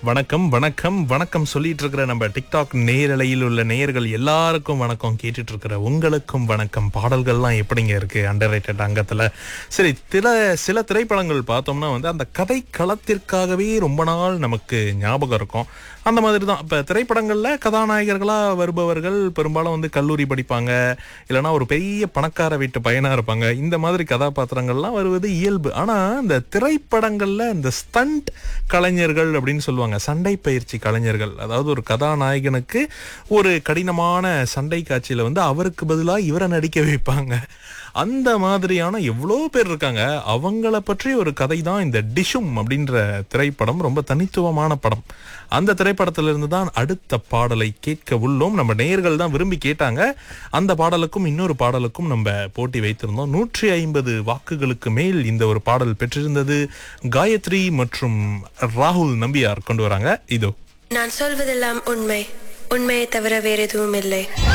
வணக்கம் வணக்கம் வணக்கம் சொல்லிட்டு இருக்கிற நம்ம டிக்டாக் நேரலையில் உள்ள நேயர்கள் எல்லாருக்கும் வணக்கம் கேட்டுட்டு இருக்கிற உங்களுக்கும் வணக்கம் பாடல்கள்லாம் எப்படிங்க இருக்கு அண்டர் அங்கத்துல சரி சில சில திரைப்படங்கள் பார்த்தோம்னா வந்து அந்த கதை களத்திற்காகவே ரொம்ப நாள் நமக்கு ஞாபகம் இருக்கும் அந்த மாதிரி தான் இப்போ திரைப்படங்கள்ல கதாநாயகர்களா வருபவர்கள் பெரும்பாலும் வந்து கல்லூரி படிப்பாங்க இல்லைன்னா ஒரு பெரிய பணக்கார வீட்டு பையனா இருப்பாங்க இந்த மாதிரி கதாபாத்திரங்கள்லாம் வருவது இயல்பு ஆனா இந்த திரைப்படங்கள்ல இந்த ஸ்டண்ட் கலைஞர்கள் அப்படின்னு சொல்லுவாங்க சண்டை பயிற்சி கலைஞர்கள் அதாவது ஒரு கதாநாயகனுக்கு ஒரு கடினமான சண்டை காட்சியில வந்து அவருக்கு பதிலா இவரை நடிக்க வைப்பாங்க அந்த மாதிரியான எவ்வளோ பேர் இருக்காங்க அவங்கள பற்றி ஒரு கதை தான் இந்த டிஷும் அப்படின்ற திரைப்படம் ரொம்ப தனித்துவமான படம் அந்த திரைப்படத்திலிருந்து தான் அடுத்த பாடலை கேட்க உள்ளோம் நம்ம நேயர்கள் தான் விரும்பி கேட்டாங்க அந்த பாடலுக்கும் இன்னொரு பாடலுக்கும் நம்ம போட்டி வைத்திருந்தோம் நூற்றி ஐம்பது வாக்குகளுக்கு மேல் இந்த ஒரு பாடல் பெற்றிருந்தது காயத்ரி மற்றும் ராகுல் நம்பியார் கொண்டு வராங்க இதோ நான் சொல்வதெல்லாம் உண்மை உண்மையை தவிர வேறு எதுவும் இல்லை